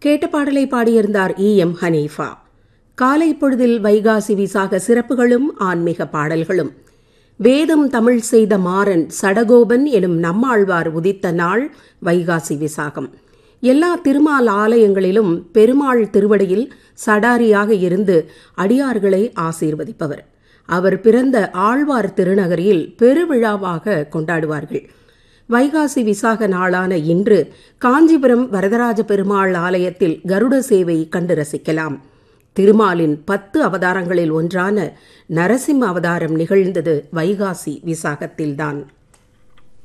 கேட்ட பாடலை பாடியிருந்தார் E M Hanifa காலை பொழுதில் வைகாசி விசாக சிறப்புகளும் ஆன்மீக பாடல்களும் வேதம் தமிழ் செய்த மாறன் சடகோபன் எனும் நம்மாழ்வார் உதித்த நாள் வைகாசி விசாகம் எல்லா திருமால் ஆலயங்களிலும் பெருமாள் திருவடியில் சடாரியாக இருந்து அடியார்களை ஆசீர்வதிப்பவர் அவர் பிறந்த ஆழ்வார் திருநகரில் பெருவிழாவாக கொண்டாடுவார்கள் வைகாசி விசாக நாளான இன்று காஞ்சிபுரம் வரதராஜ பெருமாள் ஆலயத்தில் கருட சேவை கண்டு ரசிக்கலாம் திருமாலின் பத்து அவதாரங்களில் ஒன்றான நரசிம்ம அவதாரம் நிகழ்ந்தது வைகாசி விசாகத்தில்தான்